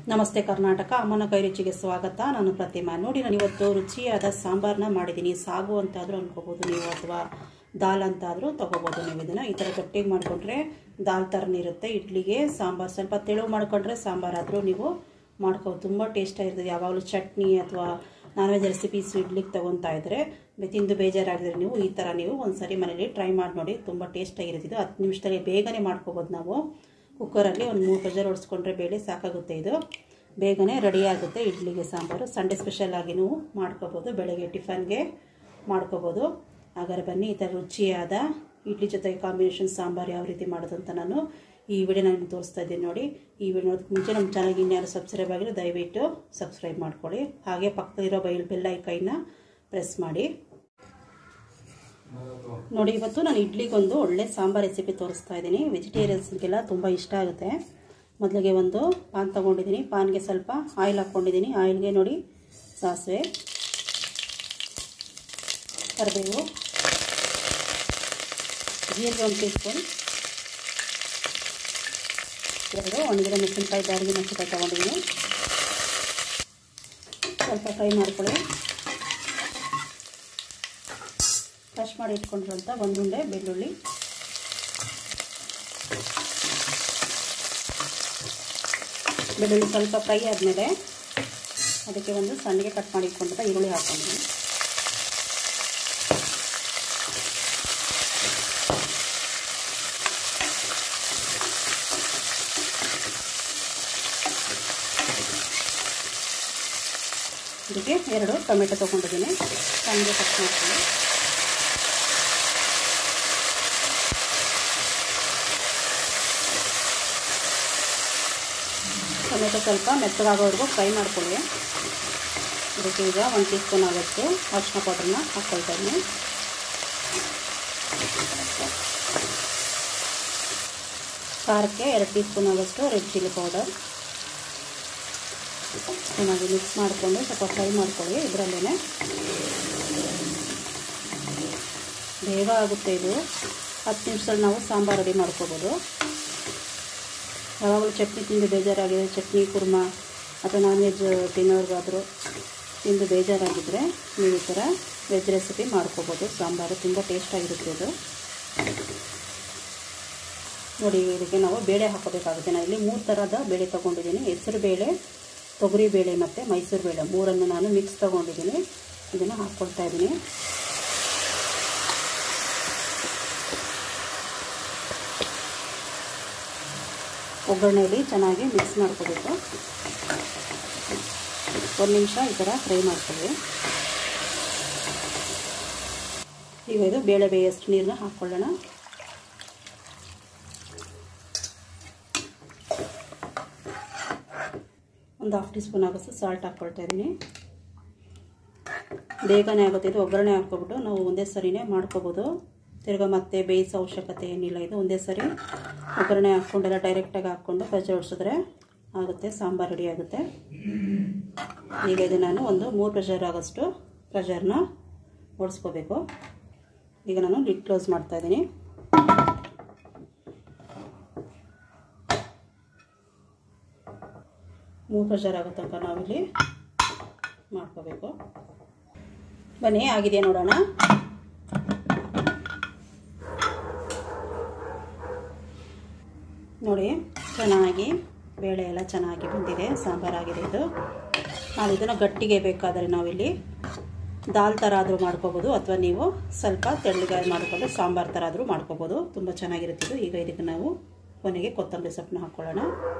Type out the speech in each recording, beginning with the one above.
ನಮಸ್ತೆ ಕರ್ನಾಟಕ ಅಮ್ಮನ ಕೈ ರುಚಿಗೆ ಸ್ವಾಗತ ನಾನು ಪ್ರತಿಮಾ ನೋಡಿ ನಾನು ಇವತ್ತು ರುಚಿಯಾದ ಸಾಂಬಾರನ್ನ ಮಾಡಿದ್ದೀನಿ ಸಾಗು ಅಂತಾದರೂ ಅನ್ಕೋಬೋದು ನೀವು ಅಥವಾ ದಾಲ್ ಅಂತಾದರೂ ತೊಗೋಬೋದು ನೀವು ಇದನ್ನು ಈ ಥರ ಗಟ್ಟಿಗೆ ಮಾಡಿಕೊಂಡ್ರೆ ದಾಲ್ ಥರನೇ ಇರುತ್ತೆ ಇಡ್ಲಿಗೆ ಸಾಂಬಾರು ಸ್ವಲ್ಪ ತೆಳು ಮಾಡ್ಕೊಂಡ್ರೆ ಸಾಂಬಾರಾದರೂ ನೀವು ಮಾಡ್ಕೋಬೋದು ತುಂಬ ಟೇಸ್ಟಾಗಿರ್ತದೆ ಯಾವಾಗಲೂ ಚಟ್ನಿ ಅಥವಾ ನಾನ್ ವೆಜ್ ರೆಸಿಪೀಸ್ ಇಡ್ಲಿಗೆ ತೊಗೊತಾ ಇದ್ದರೆ ತಿಂದು ಬೇಜಾರಾಗಿದ್ರೆ ನೀವು ಈ ಥರ ನೀವು ಒಂದ್ಸರಿ ಮನೇಲಿ ಟ್ರೈ ಮಾಡಿ ನೋಡಿ ತುಂಬ ಟೇಸ್ಟಾಗಿರುತ್ತೆ ಇದು ಹತ್ತು ನಿಮಿಷದಲ್ಲಿ ಬೇಗನೆ ಮಾಡ್ಕೋಬೋದು ನಾವು ಕುಕ್ಕರಲ್ಲಿ ಒಂದು ಮೂರು ಪ್ರೆಷರ್ ಹೊಡ್ಸ್ಕೊಂಡ್ರೆ ಬೇಳೆ ಸಾಕಾಗುತ್ತೆ ಇದು ಬೇಗನೆ ರೆಡಿ ಆಗುತ್ತೆ ಇಡ್ಲಿಗೆ ಸಾಂಬಾರು ಸಂಡೇ ಸ್ಪೆಷಲ್ ಆಗಿ ನೀವು ಮಾಡ್ಕೋಬೋದು ಬೆಳಗ್ಗೆ ಟಿಫನ್ಗೆ ಮಾಡ್ಕೋಬೋದು ಹಾಗಾದ್ರೆ ಬನ್ನಿ ಈ ಥರ ರುಚಿಯಾದ ಇಡ್ಲಿ ಜೊತೆಗೆ ಕಾಂಬಿನೇಷನ್ ಸಾಂಬಾರು ಯಾವ ರೀತಿ ಮಾಡೋದು ಅಂತ ನಾನು ಈ ವಿಡಿಯೋ ನಾನು ತೋರಿಸ್ತಾ ಇದ್ದೀನಿ ನೋಡಿ ಈ ವಿಡಿಯೋ ನೋಡೋದಕ್ಕೆ ಮುಂಚೆ ನಮ್ಮ ಚಾನಲ್ಗೆ ಇನ್ಯಾರು ಸಬ್ಸ್ಕ್ರೈಬ್ ಆಗಿರೋ ದಯವಿಟ್ಟು ಸಬ್ಸ್ಕ್ರೈಬ್ ಮಾಡ್ಕೊಳ್ಳಿ ಹಾಗೆ ಪಕ್ಕದಲ್ಲಿರೋ ಬೈಲ್ ಬೆಲ್ ಐಕೈನ ಪ್ರೆಸ್ ಮಾಡಿ ನೋಡಿ ಇವತ್ತು ನಾನು ಇಡ್ಲಿಗೊಂದು ಒಳ್ಳೆ ಸಾಂಬಾರು ರೆಸಿಪಿ ತೋರಿಸ್ತಾ ಇದ್ದೀನಿ ವೆಜಿಟೇರಿಯನ್ಸ್ಗೆಲ್ಲ ತುಂಬ ಇಷ್ಟ ಆಗುತ್ತೆ ಮೊದಲಿಗೆ ಒಂದು ಪಾನ್ ತೊಗೊಂಡಿದ್ದೀನಿ ಪಾನ್ಗೆ ಸ್ವಲ್ಪ ಆಯಿಲ್ ಹಾಕ್ಕೊಂಡಿದ್ದೀನಿ ಆಯಿಲ್ಗೆ ನೋಡಿ ಸಾಸಿವೆ ಕರಿಬೇವು ಜೀರಿಗೆ ಒಂದು ಟೀ ಸ್ಪೂನ್ ಎರಡು ಒಣಗಿದ ಮೆಣಸಿನ್ಕಾಯಿ ಬ್ಯಾಡಿಗೆ ಮೆಣಸಿನ್ಕಾಯಿ ತೊಗೊಂಡಿದ್ದೀನಿ ಸ್ವಲ್ಪ ಫ್ರೈ ಮಾಡ್ಕೊಳ್ಳಿ ಕ್ರಷ್ ಮಾಡಿ ಇಟ್ಕೊಂಡಿರೋಂಥ ಒಂದುಂಡೆ ಬೆಳ್ಳುಳ್ಳಿ ಬೆಳ್ಳುಳ್ಳಿ ಸ್ವಲ್ಪ ಫ್ರೈ ಆದಮೇಲೆ ಅದಕ್ಕೆ ಒಂದು ಸಣ್ಣಗೆ ಕಟ್ ಮಾಡಿ ಇಟ್ಕೊಂಡಿದ್ದ ಈರುಳ್ಳಿ ಹಾಕ್ಕೊಂಡಿದ್ದೀನಿ ಇದಕ್ಕೆ ಎರಡು ಟೊಮೆಟೊ ತೊಗೊಂಡಿದ್ದೀನಿ ಸಣ್ಣಗೆ ಕಟ್ ಮಾಡ್ತೀನಿ ಟೊಮೆಟೊ ಸ್ವಲ್ಪ ಮೆತ್ತಗಾಗೋವರೆಗೂ ಫ್ರೈ ಮಾಡ್ಕೊಳ್ಳಿ ಇದಕ್ಕೆ ಈಗ ಒಂದು ಟೀ ಸ್ಪೂನ್ ಆಗೋಷ್ಟು ಅರಿಶಿನ ಪೌಡ್ರನ್ನ ಹಾಕ್ಕೊಳ್ತಾ ಇದ್ದೀನಿ ಖಾರಕ್ಕೆ ಎರಡು ಟೀ ಸ್ಪೂನ್ ಆಗೋಷ್ಟು ರೆಡ್ ಚಿಲ್ಲಿ ಪೌಡರ್ ಚೆನ್ನಾಗಿ ಮಿಕ್ಸ್ ಮಾಡಿಕೊಂಡು ಸ್ವಲ್ಪ ಫ್ರೈ ಮಾಡ್ಕೊಳ್ಳಿ ಇದರಲ್ಲೇ ಬೇಗ ಆಗುತ್ತೆ ಇದು ಹತ್ತು ನಿಮಿಷದಲ್ಲಿ ನಾವು ಸಾಂಬಾರು ರೆಡಿ ಮಾಡ್ಕೋಬೋದು ಯಾವಾಗಲೂ ಚಟ್ನಿ ತಿಂದು ಬೇಜಾರಾಗಿದೆ ಚಟ್ನಿ ಕುರ್ಮ ಅಥವಾ ನಾನ್ ವೆಜ್ ತಿನ್ನೋರ್ಗಾದರೂ ತಿಂದು ಬೇಜಾರಾಗಿದ್ದರೆ ನೀವು ಈ ಥರ ವೆಜ್ ರೆಸಿಪಿ ಮಾಡ್ಕೋಬೋದು ಸಾಂಬಾರು ತುಂಬ ಟೇಸ್ಟಾಗಿರುತ್ತೆ ಇದು ನೋಡಿ ಇದಕ್ಕೆ ನಾವು ಬೇಳೆ ಹಾಕೋಬೇಕಾಗುತ್ತೆ ನಾನು ಇಲ್ಲಿ ಮೂರು ಥರದ ಬೇಳೆ ತೊಗೊಂಡಿದ್ದೀನಿ ಹೆಸರು ಬೇಳೆ ತೊಗರಿ ಬೇಳೆ ಮತ್ತು ಮೈಸೂರು ಬೇಳೆ ಮೂರನ್ನು ನಾನು ಮಿಕ್ಸ್ ತೊಗೊಂಡಿದ್ದೀನಿ ಇದನ್ನು ಹಾಕ್ಕೊಳ್ತಾ ಇದ್ದೀನಿ ಒಗ್ಗರಣೆಯಲ್ಲಿ ಚೆನ್ನಾಗಿ ಮಿಕ್ಸ್ ಮಾಡ್ಕೋಬೇಕು ಒಂದು ನಿಮಿಷ ಈ ಥರ ಫ್ರೈ ಮಾಡ್ಕೊಳ್ಳಿ ಈಗ ಇದು ಬೇಳೆ ಬೇಯಷ್ಟು ನೀರನ್ನ ಹಾಕ್ಕೊಳ್ಳೋಣ ಒಂದು ಹಾಫ್ ಟೀ ಸ್ಪೂನ್ ಆಗೋಷ್ಟು ಸಾಲ್ಟ್ ಹಾಕ್ಕೊಳ್ತಾ ಇದ್ದೀನಿ ಬೇಗನೆ ಆಗುತ್ತೆ ಇದು ಒಗ್ಗರಣೆ ಹಾಕ್ಕೊಬಿಟ್ಟು ನಾವು ಒಂದೇ ಸರಿನೇ ಮಾಡ್ಕೋಬೋದು ತಿರ್ಗಾ ಮತ್ತೆ ಬೇಯಿಸೋ ಅವಶ್ಯಕತೆ ಏನಿಲ್ಲ ಇದು ಒಂದೇ ಸರಿ ಒಗ್ಗರಣೆ ಹಾಕ್ಕೊಂಡೆಲ್ಲ ಡೈರೆಕ್ಟಾಗಿ ಹಾಕ್ಕೊಂಡು ಕಜ್ಜಿ ಹೊಡ್ಸಿದ್ರೆ ಆಗುತ್ತೆ ಸಾಂಬಾರು ರೆಡಿ ಆಗುತ್ತೆ ಈಗ ಇದು ನಾನು ಒಂದು ಮೂರು ಪ್ರೆಷರ್ ಆಗೋಷ್ಟು ಪ್ರೆಷರ್ನ ಓಡಿಸ್ಕೋಬೇಕು ಈಗ ನಾನು ಲಿಡ್ ಕ್ಲೋಸ್ ಮಾಡ್ತಾಯಿದ್ದೀನಿ ಮೂರು ಪ್ರೆಷರ್ ಆಗೋ ತನಕ ನಾವಿಲ್ಲಿ ಮಾಡ್ಕೋಬೇಕು ಬನ್ನಿ ಆಗಿದೆಯಾ ನೋಡೋಣ ನೋಡಿ ಚೆನ್ನಾಗಿ ಬೇಳೆ ಎಲ್ಲ ಚೆನ್ನಾಗಿ ಬಂದಿದೆ ಸಾಂಬಾರಾಗಿದೆ ಇದು ನಾವು ಇದನ್ನು ಗಟ್ಟಿಗೆ ಬೇಕಾದರೆ ನಾವಿಲ್ಲಿ ದಾಲ್ ಥರ ಆದರೂ ಮಾಡ್ಕೋಬೋದು ಅಥವಾ ನೀವು ಸ್ವಲ್ಪ ತೆಳ್ಳಗಾಯಿ ಮಾಡಿಕೊಂಡು ಸಾಂಬಾರು ಥರ ಆದರೂ ಮಾಡ್ಕೋಬೋದು ತುಂಬ ಚೆನ್ನಾಗಿರುತ್ತೆ ಇದು ಈಗ ಇದಕ್ಕೆ ನಾವು ಕೊನೆಗೆ ಕೊತ್ತಂಬರಿ ಸೊಪ್ಪನ್ನ ಹಾಕ್ಕೊಳ್ಳೋಣ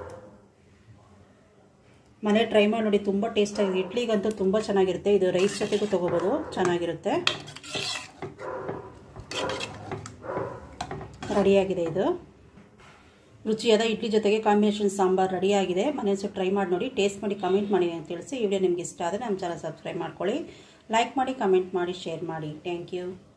ಮನೆ ಟ್ರೈ ಮಾಡಿ ನೋಡಿ ತುಂಬ ಟೇಸ್ಟಾಗಿದೆ ಇಡ್ಲಿಗಂತೂ ತುಂಬ ಚೆನ್ನಾಗಿರುತ್ತೆ ಇದು ರೈಸ್ ಜೊತೆಗೂ ತೊಗೋಬೋದು ಚೆನ್ನಾಗಿರುತ್ತೆ ರೆಡಿಯಾಗಿದೆ ಇದು ರುಚಿಯಾದ ಇಡ್ಲಿ ಜೊತೆಗೆ ಕಾಂಬಿನೇಷನ್ ಸಾಂಬಾರು ರೆಡಿಯಾಗಿದೆ ಮನೆಯಲ್ಲೂ ಟ್ರೈ ಮಾಡಿ ನೋಡಿ ಟೇಸ್ಟ್ ಮಾಡಿ ಕಮೆಂಟ್ ಮಾಡಿ ಅಂತ ತಿಳಿಸಿ ಈ ವಿಡಿಯೋ ನಿಮ್ಗೆ ಇಷ್ಟ ಆದರೆ ನಮ್ಮ ಚಾನಲ್ ಸಬ್ಸ್ಕ್ರೈಬ್ ಮಾಡ್ಕೊಳ್ಳಿ ಲೈಕ್ ಮಾಡಿ ಕಮೆಂಟ್ ಮಾಡಿ ಶೇರ್ ಮಾಡಿ ಥ್ಯಾಂಕ್ ಯು